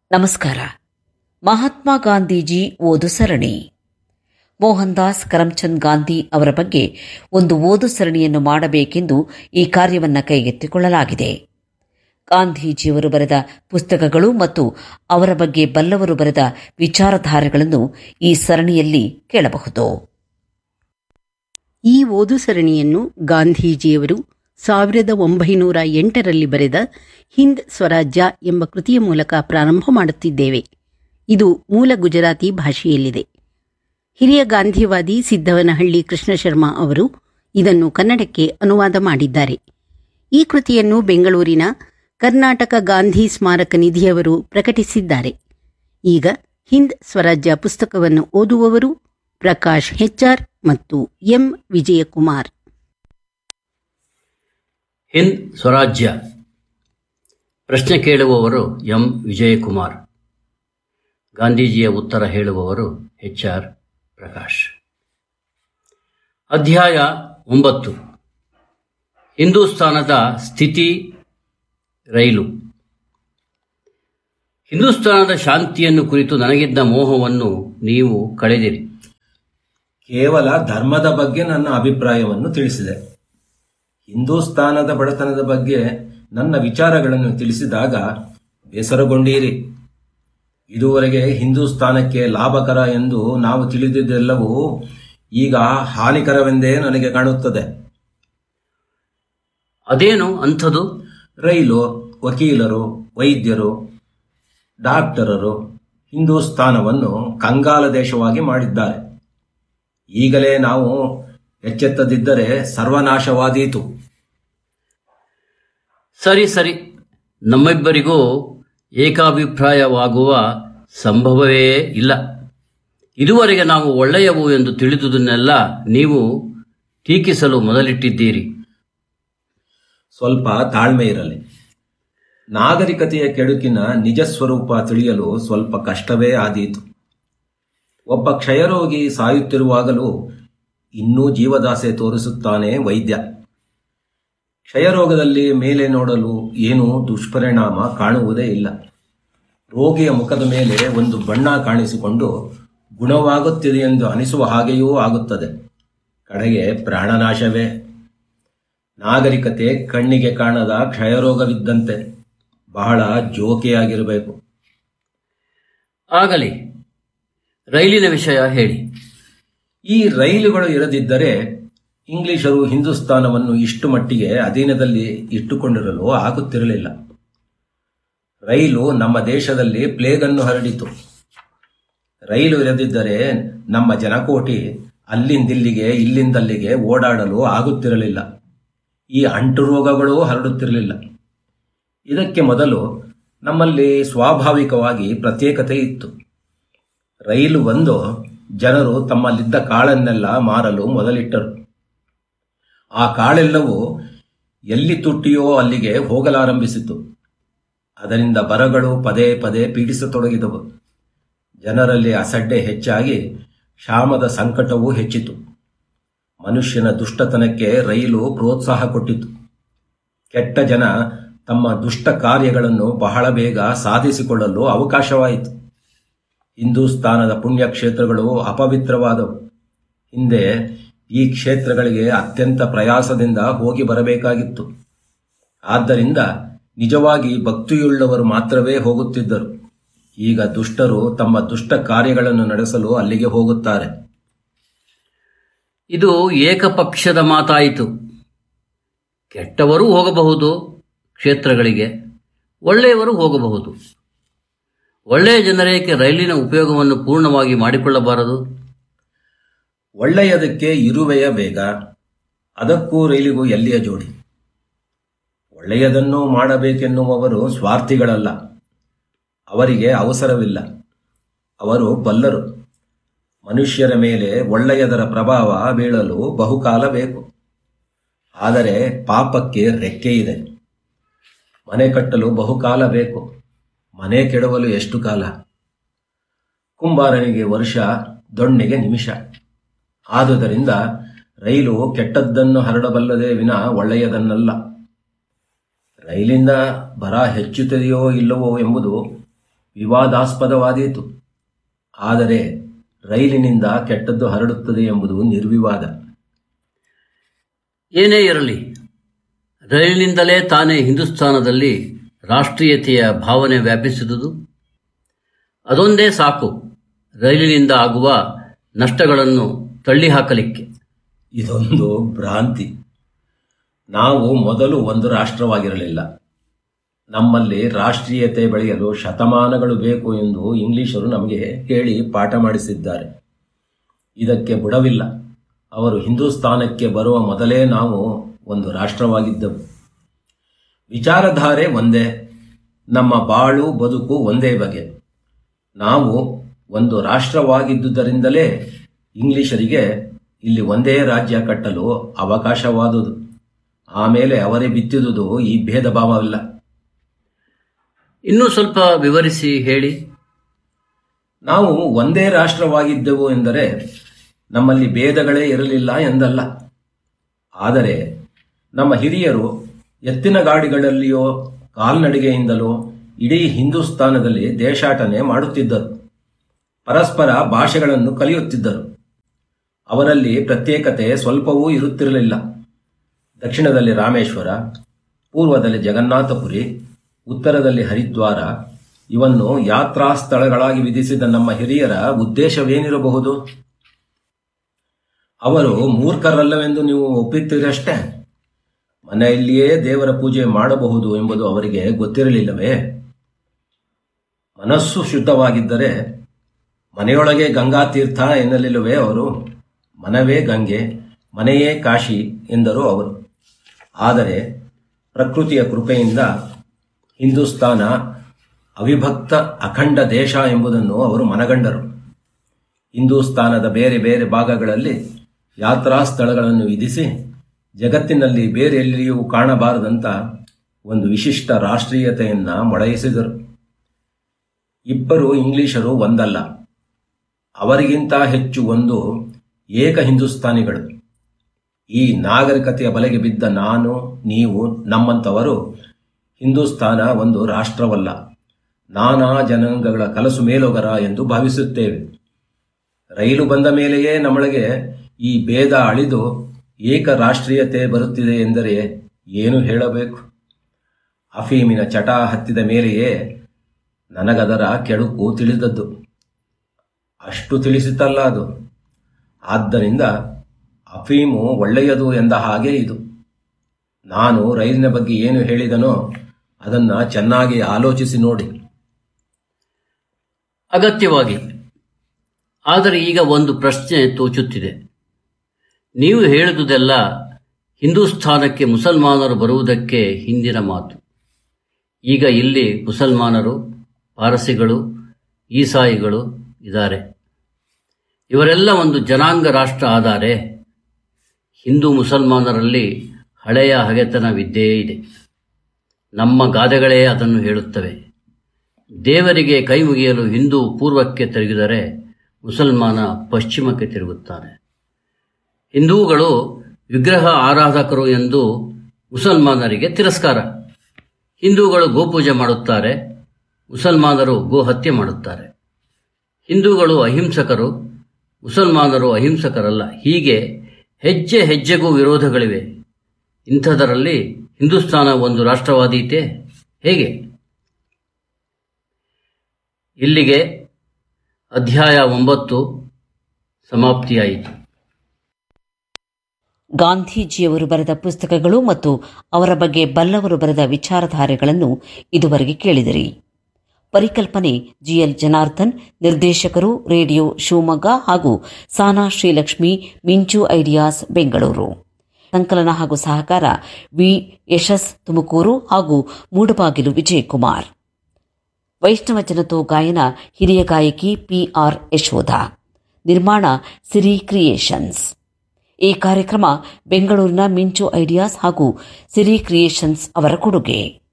ನಮಸ್ಕಾರ ಮಹಾತ್ಮ ಗಾಂಧೀಜಿ ಓದು ಸರಣಿ ಮೋಹನ್ ದಾಸ್ ಕರಮ್ಚಂದ್ ಗಾಂಧಿ ಅವರ ಬಗ್ಗೆ ಒಂದು ಓದು ಸರಣಿಯನ್ನು ಮಾಡಬೇಕೆಂದು ಈ ಕಾರ್ಯವನ್ನು ಕೈಗೆತ್ತಿಕೊಳ್ಳಲಾಗಿದೆ ಗಾಂಧೀಜಿಯವರು ಬರೆದ ಪುಸ್ತಕಗಳು ಮತ್ತು ಅವರ ಬಗ್ಗೆ ಬಲ್ಲವರು ಬರೆದ ವಿಚಾರಧಾರೆಗಳನ್ನು ಈ ಸರಣಿಯಲ್ಲಿ ಕೇಳಬಹುದು ಈ ಓದು ಸರಣಿಯನ್ನು ಗಾಂಧೀಜಿಯವರು ಸಾವಿರದ ಒಂಬೈನೂರ ಎಂಟರಲ್ಲಿ ಬರೆದ ಹಿಂದ್ ಸ್ವರಾಜ್ಯ ಎಂಬ ಕೃತಿಯ ಮೂಲಕ ಪ್ರಾರಂಭ ಮಾಡುತ್ತಿದ್ದೇವೆ ಇದು ಮೂಲ ಗುಜರಾತಿ ಭಾಷೆಯಲ್ಲಿದೆ ಹಿರಿಯ ಗಾಂಧಿವಾದಿ ಸಿದ್ದವನಹಳ್ಳಿ ಕೃಷ್ಣ ಶರ್ಮಾ ಅವರು ಇದನ್ನು ಕನ್ನಡಕ್ಕೆ ಅನುವಾದ ಮಾಡಿದ್ದಾರೆ ಈ ಕೃತಿಯನ್ನು ಬೆಂಗಳೂರಿನ ಕರ್ನಾಟಕ ಗಾಂಧಿ ಸ್ಮಾರಕ ನಿಧಿಯವರು ಪ್ರಕಟಿಸಿದ್ದಾರೆ ಈಗ ಹಿಂದ್ ಸ್ವರಾಜ್ಯ ಪುಸ್ತಕವನ್ನು ಓದುವವರು ಪ್ರಕಾಶ್ ಹೆಚ್ಆರ್ ಮತ್ತು ಎಂ ವಿಜಯಕುಮಾರ್ ಹಿಂದ್ ಸ್ವರಾಜ್ಯ ಪ್ರಶ್ನೆ ಕೇಳುವವರು ಎಂ ವಿಜಯಕುಮಾರ್ ಗಾಂಧೀಜಿಯ ಉತ್ತರ ಹೇಳುವವರು ಎಚ್ ಆರ್ ಪ್ರಕಾಶ್ ಅಧ್ಯಾಯ ಒಂಬತ್ತು ಹಿಂದೂಸ್ತಾನದ ಸ್ಥಿತಿ ರೈಲು ಹಿಂದೂಸ್ತಾನದ ಶಾಂತಿಯನ್ನು ಕುರಿತು ನನಗಿದ್ದ ಮೋಹವನ್ನು ನೀವು ಕಳೆದಿರಿ ಕೇವಲ ಧರ್ಮದ ಬಗ್ಗೆ ನನ್ನ ಅಭಿಪ್ರಾಯವನ್ನು ತಿಳಿಸಿದೆ ಹಿಂದೂಸ್ತಾನದ ಬಡತನದ ಬಗ್ಗೆ ನನ್ನ ವಿಚಾರಗಳನ್ನು ತಿಳಿಸಿದಾಗ ಬೇಸರಗೊಂಡೀರಿ ಇದುವರೆಗೆ ಹಿಂದೂಸ್ತಾನಕ್ಕೆ ಲಾಭಕರ ಎಂದು ನಾವು ತಿಳಿದಿದ್ದೆಲ್ಲವೂ ಈಗ ಹಾನಿಕರವೆಂದೇ ನನಗೆ ಕಾಣುತ್ತದೆ ಅದೇನು ಅಂಥದು ರೈಲು ವಕೀಲರು ವೈದ್ಯರು ಡಾಕ್ಟರರು ಹಿಂದೂಸ್ತಾನವನ್ನು ಕಂಗಾಲ ದೇಶವಾಗಿ ಮಾಡಿದ್ದಾರೆ ಈಗಲೇ ನಾವು ಎಚ್ಚೆತ್ತದಿದ್ದರೆ ಸರ್ವನಾಶವಾದೀತು ಸರಿ ಸರಿ ನಮ್ಮಿಬ್ಬರಿಗೂ ಏಕಾಭಿಪ್ರಾಯವಾಗುವ ಸಂಭವವೇ ಇಲ್ಲ ಇದುವರೆಗೆ ನಾವು ಒಳ್ಳೆಯವು ಎಂದು ತಿಳಿದುದನ್ನೆಲ್ಲ ನೀವು ಟೀಕಿಸಲು ಮೊದಲಿಟ್ಟಿದ್ದೀರಿ ಸ್ವಲ್ಪ ತಾಳ್ಮೆ ಇರಲಿ ನಾಗರಿಕತೆಯ ಕೆಡುಕಿನ ನಿಜ ಸ್ವರೂಪ ತಿಳಿಯಲು ಸ್ವಲ್ಪ ಕಷ್ಟವೇ ಆದೀತು ಒಬ್ಬ ಕ್ಷಯರೋಗಿ ಸಾಯುತ್ತಿರುವಾಗಲೂ ಇನ್ನೂ ಜೀವದಾಸೆ ತೋರಿಸುತ್ತಾನೆ ವೈದ್ಯ ಕ್ಷಯರೋಗದಲ್ಲಿ ಮೇಲೆ ನೋಡಲು ಏನೂ ದುಷ್ಪರಿಣಾಮ ಕಾಣುವುದೇ ಇಲ್ಲ ರೋಗಿಯ ಮುಖದ ಮೇಲೆ ಒಂದು ಬಣ್ಣ ಕಾಣಿಸಿಕೊಂಡು ಗುಣವಾಗುತ್ತಿದೆ ಎಂದು ಅನಿಸುವ ಹಾಗೆಯೂ ಆಗುತ್ತದೆ ಕಡೆಗೆ ಪ್ರಾಣನಾಶವೇ ನಾಗರಿಕತೆ ಕಣ್ಣಿಗೆ ಕಾಣದ ಕ್ಷಯರೋಗವಿದ್ದಂತೆ ಬಹಳ ಜೋಕಿಯಾಗಿರಬೇಕು ಆಗಲಿ ರೈಲಿನ ವಿಷಯ ಹೇಳಿ ಈ ರೈಲುಗಳು ಇರದಿದ್ದರೆ ಇಂಗ್ಲಿಷರು ಹಿಂದೂಸ್ತಾನವನ್ನು ಇಷ್ಟು ಮಟ್ಟಿಗೆ ಅಧೀನದಲ್ಲಿ ಇಟ್ಟುಕೊಂಡಿರಲು ಆಗುತ್ತಿರಲಿಲ್ಲ ರೈಲು ನಮ್ಮ ದೇಶದಲ್ಲಿ ಪ್ಲೇಗನ್ನು ಹರಡಿತು ರೈಲು ಇರದಿದ್ದರೆ ನಮ್ಮ ಜನಕೋಟಿ ಅಲ್ಲಿಂದಿಲ್ಲಿಗೆ ಇಲ್ಲಿಂದಲ್ಲಿಗೆ ಓಡಾಡಲು ಆಗುತ್ತಿರಲಿಲ್ಲ ಈ ಅಂಟು ರೋಗಗಳೂ ಹರಡುತ್ತಿರಲಿಲ್ಲ ಇದಕ್ಕೆ ಮೊದಲು ನಮ್ಮಲ್ಲಿ ಸ್ವಾಭಾವಿಕವಾಗಿ ಪ್ರತ್ಯೇಕತೆ ಇತ್ತು ರೈಲು ಬಂದು ಜನರು ತಮ್ಮಲ್ಲಿದ್ದ ಕಾಳನ್ನೆಲ್ಲ ಮಾರಲು ಮೊದಲಿಟ್ಟರು ಆ ಕಾಳೆಲ್ಲವೂ ಎಲ್ಲಿ ತುಟ್ಟಿಯೋ ಅಲ್ಲಿಗೆ ಹೋಗಲಾರಂಭಿಸಿತು ಅದರಿಂದ ಬರಗಳು ಪದೇ ಪದೇ ಪೀಡಿಸತೊಡಗಿದವು ಜನರಲ್ಲಿ ಅಸಡ್ಡೆ ಹೆಚ್ಚಾಗಿ ಕ್ಷಾಮದ ಸಂಕಟವೂ ಹೆಚ್ಚಿತು ಮನುಷ್ಯನ ದುಷ್ಟತನಕ್ಕೆ ರೈಲು ಪ್ರೋತ್ಸಾಹ ಕೊಟ್ಟಿತು ಕೆಟ್ಟ ಜನ ತಮ್ಮ ದುಷ್ಟ ಕಾರ್ಯಗಳನ್ನು ಬಹಳ ಬೇಗ ಸಾಧಿಸಿಕೊಳ್ಳಲು ಅವಕಾಶವಾಯಿತು ಹಿಂದೂಸ್ತಾನದ ಪುಣ್ಯಕ್ಷೇತ್ರಗಳು ಅಪವಿತ್ರವಾದವು ಹಿಂದೆ ಈ ಕ್ಷೇತ್ರಗಳಿಗೆ ಅತ್ಯಂತ ಪ್ರಯಾಸದಿಂದ ಹೋಗಿ ಬರಬೇಕಾಗಿತ್ತು ಆದ್ದರಿಂದ ನಿಜವಾಗಿ ಭಕ್ತಿಯುಳ್ಳವರು ಮಾತ್ರವೇ ಹೋಗುತ್ತಿದ್ದರು ಈಗ ದುಷ್ಟರು ತಮ್ಮ ದುಷ್ಟ ಕಾರ್ಯಗಳನ್ನು ನಡೆಸಲು ಅಲ್ಲಿಗೆ ಹೋಗುತ್ತಾರೆ ಇದು ಏಕಪಕ್ಷದ ಮಾತಾಯಿತು ಕೆಟ್ಟವರು ಹೋಗಬಹುದು ಕ್ಷೇತ್ರಗಳಿಗೆ ಒಳ್ಳೆಯವರು ಹೋಗಬಹುದು ಒಳ್ಳೆಯ ಜನರೇಕೆ ರೈಲಿನ ಉಪಯೋಗವನ್ನು ಪೂರ್ಣವಾಗಿ ಮಾಡಿಕೊಳ್ಳಬಾರದು ಒಳ್ಳೆಯದಕ್ಕೆ ಇರುವೆಯ ಬೇಗ ಅದಕ್ಕೂ ರೈಲಿಗೂ ಎಲ್ಲಿಯ ಜೋಡಿ ಒಳ್ಳೆಯದನ್ನು ಮಾಡಬೇಕೆನ್ನುವವರು ಸ್ವಾರ್ಥಿಗಳಲ್ಲ ಅವರಿಗೆ ಅವಸರವಿಲ್ಲ ಅವರು ಬಲ್ಲರು ಮನುಷ್ಯರ ಮೇಲೆ ಒಳ್ಳೆಯದರ ಪ್ರಭಾವ ಬೀಳಲು ಬಹುಕಾಲ ಬೇಕು ಆದರೆ ಪಾಪಕ್ಕೆ ರೆಕ್ಕೆ ಇದೆ ಮನೆ ಕಟ್ಟಲು ಬಹುಕಾಲ ಬೇಕು ಮನೆ ಕೆಡವಲು ಎಷ್ಟು ಕಾಲ ಕುಂಬಾರನಿಗೆ ವರ್ಷ ದೊಣ್ಣೆಗೆ ನಿಮಿಷ ಆದುದರಿಂದ ರೈಲು ಕೆಟ್ಟದ್ದನ್ನು ಹರಡಬಲ್ಲದೇ ವಿನ ಒಳ್ಳೆಯದನ್ನಲ್ಲ ರೈಲಿಂದ ಬರ ಹೆಚ್ಚುತ್ತದೆಯೋ ಇಲ್ಲವೋ ಎಂಬುದು ವಿವಾದಾಸ್ಪದವಾದೀತು ಆದರೆ ರೈಲಿನಿಂದ ಕೆಟ್ಟದ್ದು ಹರಡುತ್ತದೆ ಎಂಬುದು ನಿರ್ವಿವಾದ ಏನೇ ಇರಲಿ ರೈಲಿನಿಂದಲೇ ತಾನೇ ಹಿಂದೂಸ್ತಾನದಲ್ಲಿ ರಾಷ್ಟ್ರೀಯತೆಯ ಭಾವನೆ ವ್ಯಾಪಿಸಿದುದು ಅದೊಂದೇ ಸಾಕು ರೈಲಿನಿಂದ ಆಗುವ ನಷ್ಟಗಳನ್ನು ತಳ್ಳಿಹಾಕಲಿಕ್ಕೆ ಇದೊಂದು ಭ್ರಾಂತಿ ನಾವು ಮೊದಲು ಒಂದು ರಾಷ್ಟ್ರವಾಗಿರಲಿಲ್ಲ ನಮ್ಮಲ್ಲಿ ರಾಷ್ಟ್ರೀಯತೆ ಬೆಳೆಯಲು ಶತಮಾನಗಳು ಬೇಕು ಎಂದು ಇಂಗ್ಲಿಷರು ನಮಗೆ ಹೇಳಿ ಪಾಠ ಮಾಡಿಸಿದ್ದಾರೆ ಇದಕ್ಕೆ ಬುಡವಿಲ್ಲ ಅವರು ಹಿಂದೂಸ್ತಾನಕ್ಕೆ ಬರುವ ಮೊದಲೇ ನಾವು ಒಂದು ರಾಷ್ಟ್ರವಾಗಿದ್ದೆವು ವಿಚಾರಧಾರೆ ಒಂದೇ ನಮ್ಮ ಬಾಳು ಬದುಕು ಒಂದೇ ಬಗೆ ನಾವು ಒಂದು ರಾಷ್ಟ್ರವಾಗಿದ್ದುದರಿಂದಲೇ ಇಂಗ್ಲಿಷರಿಗೆ ಇಲ್ಲಿ ಒಂದೇ ರಾಜ್ಯ ಕಟ್ಟಲು ಅವಕಾಶವಾದುದು ಆಮೇಲೆ ಅವರೇ ಬಿತ್ತಿದುದು ಈ ಭೇದ ಭಾವವಿಲ್ಲ ಇನ್ನೂ ಸ್ವಲ್ಪ ವಿವರಿಸಿ ಹೇಳಿ ನಾವು ಒಂದೇ ರಾಷ್ಟ್ರವಾಗಿದ್ದೆವು ಎಂದರೆ ನಮ್ಮಲ್ಲಿ ಭೇದಗಳೇ ಇರಲಿಲ್ಲ ಎಂದಲ್ಲ ಆದರೆ ನಮ್ಮ ಹಿರಿಯರು ಎತ್ತಿನ ಗಾಡಿಗಳಲ್ಲಿಯೋ ಕಾಲ್ನಡಿಗೆಯಿಂದಲೋ ಇಡೀ ಹಿಂದೂಸ್ತಾನದಲ್ಲಿ ದೇಶಾಟನೆ ಮಾಡುತ್ತಿದ್ದರು ಪರಸ್ಪರ ಭಾಷೆಗಳನ್ನು ಕಲಿಯುತ್ತಿದ್ದರು ಅವರಲ್ಲಿ ಪ್ರತ್ಯೇಕತೆ ಸ್ವಲ್ಪವೂ ಇರುತ್ತಿರಲಿಲ್ಲ ದಕ್ಷಿಣದಲ್ಲಿ ರಾಮೇಶ್ವರ ಪೂರ್ವದಲ್ಲಿ ಜಗನ್ನಾಥಪುರಿ ಉತ್ತರದಲ್ಲಿ ಹರಿದ್ವಾರ ಇವನ್ನು ಯಾತ್ರಾ ಸ್ಥಳಗಳಾಗಿ ವಿಧಿಸಿದ ನಮ್ಮ ಹಿರಿಯರ ಉದ್ದೇಶವೇನಿರಬಹುದು ಅವರು ಮೂರ್ಖರಲ್ಲವೆಂದು ನೀವು ಒಪ್ಪುತ್ತೀರಷ್ಟೇ ಮನೆಯಲ್ಲಿಯೇ ದೇವರ ಪೂಜೆ ಮಾಡಬಹುದು ಎಂಬುದು ಅವರಿಗೆ ಗೊತ್ತಿರಲಿಲ್ಲವೇ ಮನಸ್ಸು ಶುದ್ಧವಾಗಿದ್ದರೆ ಮನೆಯೊಳಗೆ ಗಂಗಾ ತೀರ್ಥ ಎನ್ನಲಿಲ್ಲವೇ ಅವರು ಮನವೇ ಗಂಗೆ ಮನೆಯೇ ಕಾಶಿ ಎಂದರು ಅವರು ಆದರೆ ಪ್ರಕೃತಿಯ ಕೃಪೆಯಿಂದ ಹಿಂದೂಸ್ತಾನ ಅವಿಭಕ್ತ ಅಖಂಡ ದೇಶ ಎಂಬುದನ್ನು ಅವರು ಮನಗಂಡರು ಹಿಂದೂಸ್ತಾನದ ಬೇರೆ ಬೇರೆ ಭಾಗಗಳಲ್ಲಿ ಯಾತ್ರಾ ಸ್ಥಳಗಳನ್ನು ವಿಧಿಸಿ ಜಗತ್ತಿನಲ್ಲಿ ಬೇರೆ ಎಲ್ಲಿಯೂ ಕಾಣಬಾರದಂತ ಒಂದು ವಿಶಿಷ್ಟ ರಾಷ್ಟ್ರೀಯತೆಯನ್ನ ಮೊಳಯಿಸಿದರು ಇಬ್ಬರು ಇಂಗ್ಲಿಷರು ಒಂದಲ್ಲ ಅವರಿಗಿಂತ ಹೆಚ್ಚು ಒಂದು ಏಕ ಹಿಂದೂಸ್ತಾನಿಗಳು ಈ ನಾಗರಿಕತೆಯ ಬಲೆಗೆ ಬಿದ್ದ ನಾನು ನೀವು ನಮ್ಮಂಥವರು ಹಿಂದೂಸ್ತಾನ ಒಂದು ರಾಷ್ಟ್ರವಲ್ಲ ನಾನಾ ಜನಾಂಗಗಳ ಕಲಸು ಮೇಲೊಗರ ಎಂದು ಭಾವಿಸುತ್ತೇವೆ ರೈಲು ಬಂದ ಮೇಲೆಯೇ ನಮ್ಮೊಳಗೆ ಈ ಭೇದ ಅಳಿದು ಏಕ ರಾಷ್ಟ್ರೀಯತೆ ಬರುತ್ತಿದೆ ಎಂದರೆ ಏನು ಹೇಳಬೇಕು ಅಫೀಮಿನ ಚಟ ಹತ್ತಿದ ಮೇಲೆಯೇ ನನಗದರ ಕೆಡುಕು ತಿಳಿದದ್ದು ಅಷ್ಟು ತಿಳಿಸಿತಲ್ಲ ಅದು ಆದ್ದರಿಂದ ಅಫೀಮು ಒಳ್ಳೆಯದು ಎಂದ ಹಾಗೆ ಇದು ನಾನು ರೈಲಿನ ಬಗ್ಗೆ ಏನು ಹೇಳಿದನೋ ಅದನ್ನ ಚೆನ್ನಾಗಿ ಆಲೋಚಿಸಿ ನೋಡಿ ಅಗತ್ಯವಾಗಿ ಆದರೆ ಈಗ ಒಂದು ಪ್ರಶ್ನೆ ತೋಚುತ್ತಿದೆ ನೀವು ಹೇಳಿದುದೆಲ್ಲ ಹಿಂದೂಸ್ಥಾನಕ್ಕೆ ಮುಸಲ್ಮಾನರು ಬರುವುದಕ್ಕೆ ಹಿಂದಿನ ಮಾತು ಈಗ ಇಲ್ಲಿ ಮುಸಲ್ಮಾನರು ಪಾರಸಿಗಳು ಈಸಾಯಿಗಳು ಇದ್ದಾರೆ ಇವರೆಲ್ಲ ಒಂದು ಜನಾಂಗ ರಾಷ್ಟ್ರ ಆಧಾರೆ ಹಿಂದೂ ಮುಸಲ್ಮಾನರಲ್ಲಿ ಹಳೆಯ ಹಗೆತನವಿದ್ದೇ ಇದೆ ನಮ್ಮ ಗಾದೆಗಳೇ ಅದನ್ನು ಹೇಳುತ್ತವೆ ದೇವರಿಗೆ ಕೈ ಮುಗಿಯಲು ಹಿಂದೂ ಪೂರ್ವಕ್ಕೆ ತಿರುಗಿದರೆ ಮುಸಲ್ಮಾನ ಪಶ್ಚಿಮಕ್ಕೆ ತಿರುಗುತ್ತಾನೆ ಹಿಂದೂಗಳು ವಿಗ್ರಹ ಆರಾಧಕರು ಎಂದು ಮುಸಲ್ಮಾನರಿಗೆ ತಿರಸ್ಕಾರ ಹಿಂದೂಗಳು ಗೋಪೂಜೆ ಮಾಡುತ್ತಾರೆ ಮುಸಲ್ಮಾನರು ಗೋ ಹತ್ಯೆ ಮಾಡುತ್ತಾರೆ ಹಿಂದೂಗಳು ಅಹಿಂಸಕರು ಮುಸಲ್ಮಾನರು ಅಹಿಂಸಕರಲ್ಲ ಹೀಗೆ ಹೆಜ್ಜೆ ಹೆಜ್ಜೆಗೂ ವಿರೋಧಗಳಿವೆ ಇಂಥದರಲ್ಲಿ ಹಿಂದೂಸ್ತಾನ ಒಂದು ರಾಷ್ಟ್ರವಾದೀತೆ ಹೇಗೆ ಇಲ್ಲಿಗೆ ಅಧ್ಯಾಯ ಒಂಬತ್ತು ಸಮಾಪ್ತಿಯಾಯಿತು ಗಾಂಧೀಜಿಯವರು ಬರೆದ ಪುಸ್ತಕಗಳು ಮತ್ತು ಅವರ ಬಗ್ಗೆ ಬಲ್ಲವರು ಬರೆದ ವಿಚಾರಧಾರೆಗಳನ್ನು ಇದುವರೆಗೆ ಕೇಳಿದಿರಿ ಪರಿಕಲ್ಪನೆ ಜಿಎಲ್ ಜನಾರ್ದನ್ ನಿರ್ದೇಶಕರು ರೇಡಿಯೋ ಶಿವಮೊಗ್ಗ ಹಾಗೂ ಸಾನಾ ಶ್ರೀಲಕ್ಷ್ಮಿ ಮಿಂಚು ಐಡಿಯಾಸ್ ಬೆಂಗಳೂರು ಸಂಕಲನ ಹಾಗೂ ಸಹಕಾರ ವಿ ಯಶಸ್ ತುಮಕೂರು ಹಾಗೂ ಮೂಡಬಾಗಿಲು ವಿಜಯಕುಮಾರ್ ವೈಷ್ಣವ ಜನತೋ ಗಾಯನ ಹಿರಿಯ ಗಾಯಕಿ ಪಿಆರ್ ಯಶೋಧ ನಿರ್ಮಾಣ ಸಿರಿ ಕ್ರಿಯೇಷನ್ಸ್ ಈ ಕಾರ್ಯಕ್ರಮ ಬೆಂಗಳೂರಿನ ಮಿಂಚು ಐಡಿಯಾಸ್ ಹಾಗೂ ಸಿರಿ ಕ್ರಿಯೇಷನ್ಸ್ ಅವರ ಕೊಡುಗೆ